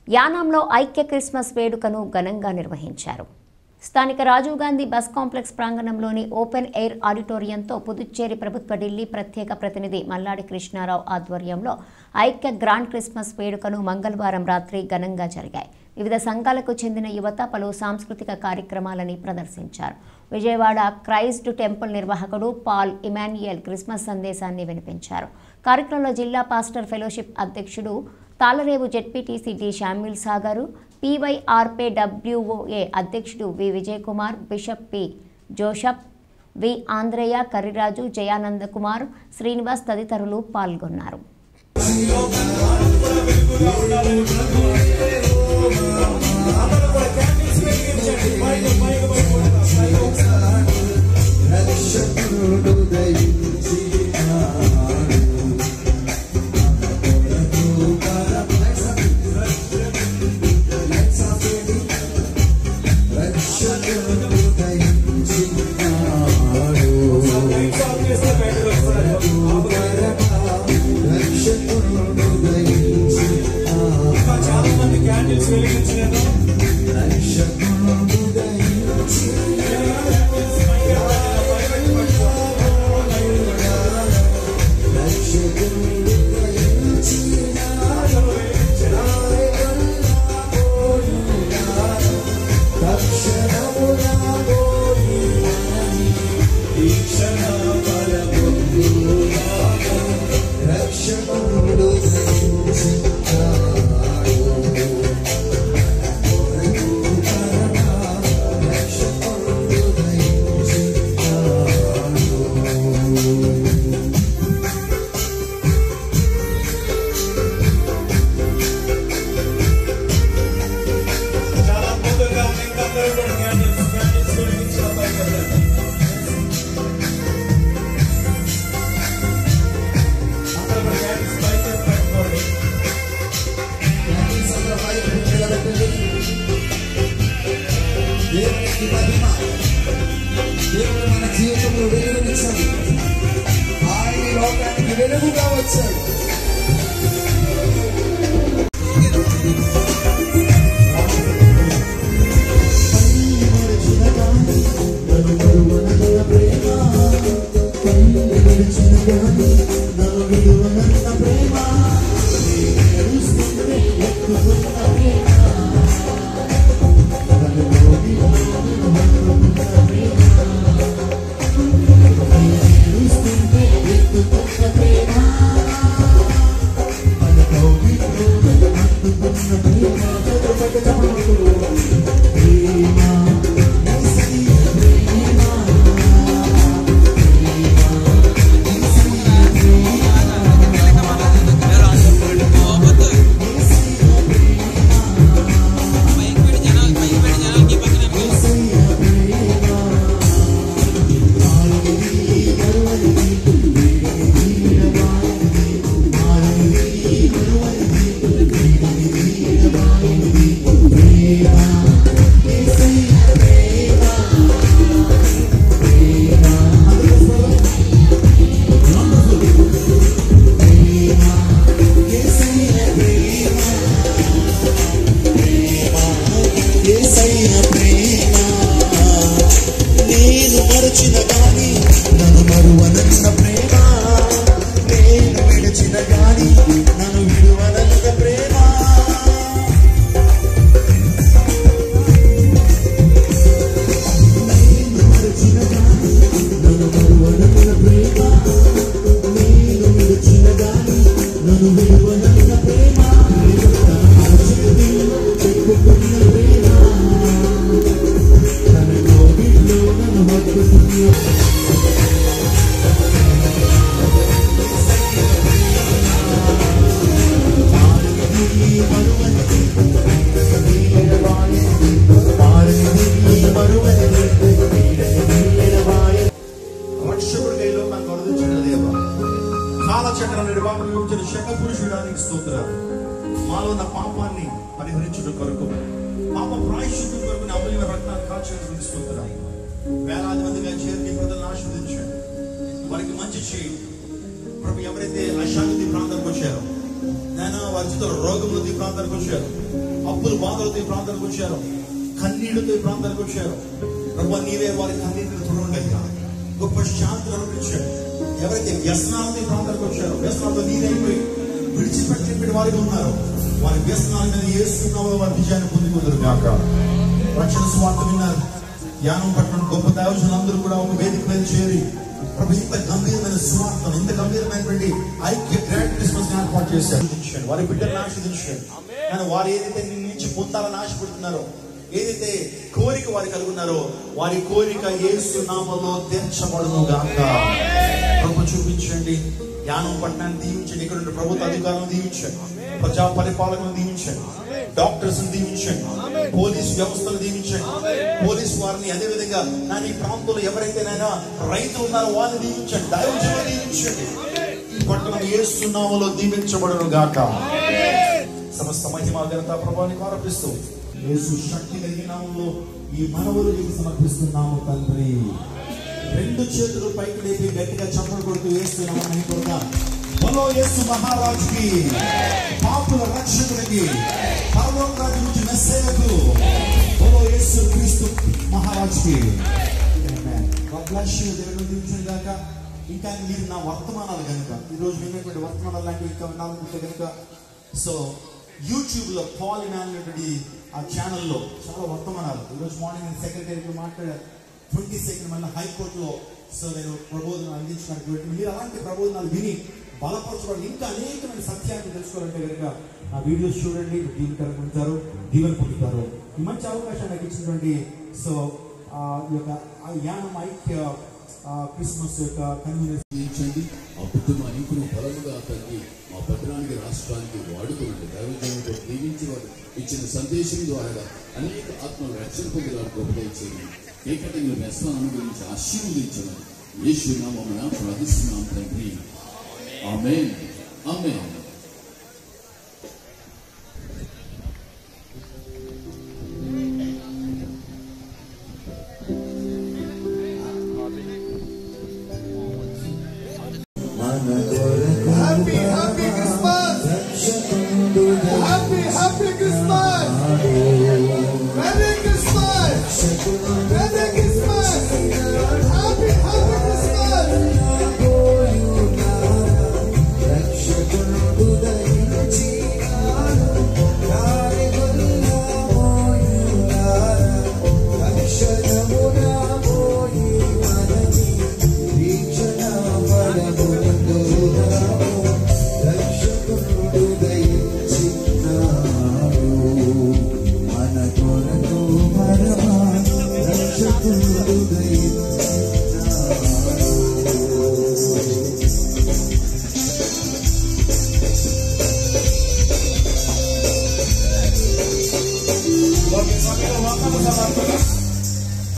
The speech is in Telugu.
యానాంలో ఐక్య క్రిస్మస్ వేడుకను ఘనంగా నిర్వహించారు స్థానిక రాజీవ్ గాంధీ బస్ కాంప్లెక్స్ ప్రాంగణంలోని ఓపెన్ ఎయిర్ ఆడిటోరియంతో పుదుచ్చేరి ప్రభుత్వ ఢిల్లీ ప్రత్యేక ప్రతినిధి మల్లాడి కృష్ణారావు ఆధ్వర్యంలో ఐక్య గ్రాండ్ క్రిస్మస్ వేడుకను మంగళవారం రాత్రి ఘనంగా జరిగాయి వివిధ సంఘాలకు చెందిన యువత పలు సాంస్కృతిక కార్యక్రమాలని ప్రదర్శించారు విజయవాడ క్రైస్ట్ టెంపుల్ నిర్వాహకుడు పాల్ ఇమాన్యుయల్ క్రిస్మస్ సందేశాన్ని వినిపించారు కార్యక్రమంలో జిల్లా పాస్టర్ ఫెలోషిప్ అధ్యక్షుడు Thallarevu ZPTC D Samuel Sagar పీవైఆర్పే డబ్ల్యూఓఏ అధ్యక్షుడు V Vijay Kumar bishop P Joseph V Andhraiah Karriraju Jayananda Kumar Srinivas తదితరులు పాల్గొన్నారు చాలా మంది క్యాండిల్స్ వెలిగించలేదు చాలా ముందుగా మీకు అందరూ కూడా క్యాండిల్స్ క్యాండిల్స్ వెలిగించిన పైకి వెళ్ళండి. అందరూ కూడా క్యాండిల్స్ పైకి ఎత్తి పెట్టుకోండి. దేవునికి మహిమ దేవుడు మన జీవితంలో వెలుగునిచ్చాడు ఆయన ఈ లోకానికి వెలుగుగా వచ్చాడు ఏసైన ప్రేమ నేను మరచిన గాని నన్ను మరువనన్న ప్రేమ నేను విడిచిన గాని నన్ను విడువనన్న ప్రేమ నేను మరచిన గాని నన్ను మరువనన్న ప్రేమ నేను విడిచిన గాని నన్ను విడువనన్న ప్రేమ చెప్పుకున్న ప్రేమ తన కోవిడ్లో నన్ను హత్తుకున్న రక్షకుడిగా ఈ లోకానికి వరదించిన దేవ కాలచక్రం నిర్వాహం విభజించిన శక పురుషుడానికి స్తోత్రాలు మాలో ఉన్న పాపాన్ని పరిహరించుట కొరకు పాప ప్రాయశ్చిత్తం కొరకు నా అమూల్యమైన రక్తాన్ని కాల్చడానికి స్తోత్రాలు వేలాది మందిగా చేరి నీ ప్రజలను ఆస్వాదించండి వారికి మంచి చేయి ప్రభు ఎవరైతే అశాంతి ప్రాంతానికి వచ్చారో నేను వారి జీవితంలో రోగములతో ఈ ప్రాంతానికి వచ్చారు అప్పులు బాధలతో ఈ ప్రాంతానికి వచ్చారు కన్నీళ్లతో ఈ ప్రాంతానికి వచ్చారు ప్రభు నీవే వారి కన్నీటిని చూడండి గొప్ప శాంతిని అనుభవించాడు ఎవరైతే వ్యసనాలతో ఈ ప్రాంతానికి వచ్చారో వ్యసనాలతో నీరైపోయి విడిచిపెట్టి వారికి ఉన్నారు వారి వ్యసనాల మీద ఏస్తున్నావో వారి విజయాన్ని పొందుకుందరు కాక రక్షణ స్వార్థ విన్నారు ధ్యానం పట్టణం గొప్ప దైవజనులందరూ కూడా ఒక వేదిక మీద చేరి ప్రభు ఇంత గంభీరమైన స్వార్థను ఇంత గంభీరమైనటువంటి ఐక్య గ్రాండ్ క్రిస్మస్ ని ఏర్పాటు చేశారు ఆశీర్వదించండి. వారి బిడ్డలను ఆశీర్వదించండి కానీ వారు ఏదైతే నీ నుంచి పొందాలని ఆశపడుతున్నారో ఏదైతే కోరిక వారు కలుగున్నారో వారి కోరిక యేసు నామలో తీర్చబడును గాక ప్రభు చూపించండి జ్ఞానం పట్టణాన్ని దీవించండి ఇక్కడ ఉన్న ప్రభుత్వ అధికారులను దీవించండి ప్రజా పరిపాలకులను దీవించండి డాక్టర్స్ దీవించండి పోలీస్ వ్యవస్థను దీవించండి పోలీస్ వారిని అదే విధంగా నా ఈ ప్రాంతంలో ఎవరైతేనైనా రైతులు ఉన్నారో వారిని దీవించండి దైవజనులు దీవించండి ఈ పట్టణం ఏసునామలో దీవించబడును గాక సమస్త మహిమ ఘనత ప్రభావానికి ఆరోపిస్తూ యేసు శక్తి కలిగిన నామంలో ఈ మనవులు నీకు సమర్పిస్తున్నాము తండ్రి రెండు చేతులు పైకి లేపి గట్టిగా చప్పలు కొడుతూ వేస్తున్నాము అని కొడుక బలో యేసు మహారాజుకి పాపుల రక్షకుడికి పరలోక రాజు నుంచి మెస్సేలకు బలో యేసు క్రీస్తు మహారాజుకి Amen. God bless you. దేవుడు దీవించును గాక ఇంకా మీరు నా వర్తమానాలు కనుక ఈరోజు విన్నటువంటి వర్తమానాలు లాంటివి ఇంకా వినాలనుకుంటే కనుక సో యూట్యూబ్ లో పాల్ అనేటువంటి ఆ ఛానల్లో చాలా వర్తమానాలు ఈరోజు మార్నింగ్ నేను సెక్రటరీతో మాట్లాడాను ట్వంటీ సెకండ్ మళ్ళీ హైకోర్టులో సో నేను ప్రబోధన అందించినటువంటి మీరు అలాంటి ప్రబోధనాలు విని బలపరచబడి ఇంకా అనేకమైన సత్యాన్ని తెలుసుకోవాలంటే కనుక ఆ వీడియోస్ చూడండి దీవెనకరంగా ఉంటారు దీవెన పొందుతారు ఈ మంచి అవకాశం నాకు ఇచ్చినటువంటి సో ఆ ఈ యొక్క ఆ యానం ఐక్య ఆ క్రిస్మస్ యొక్క కన్వీనర్ దీవించండి ఆ పుట్టుమ ఇంకును బలముగా తండ్రి మా పట్టణానికి రాష్ట్రానికి వాడుకున్నట్టు దైవజనులతో దీవించి వారు ఇచ్చిన సందేశం ద్వారా అనేక ఆత్మలు రక్షణ పొందిన గొప్పగా చేయండి ఏకటంగా వ్యసనాన్ని గురించి ఆశీర్వదించమని యేసు నామమున ప్రార్థిస్తున్నాం తండ్రి ఆమేన్ ఆమేన్ మన కొరకు Happy, happy Christmas! రక్షకుడు Happy, happy Christmas! Merry Christmas! Merry Christmas! Happy, happy Christmas! రక్షకుడు దయించినాడు దారి రక్షణమున పోయి మనని వీక్షణ పడబోతున్నాము రక్షకుడు దయించినాడు మన కొరకు మరమా రక్షకుడు దయించినాడు Lo que salió, vamos a la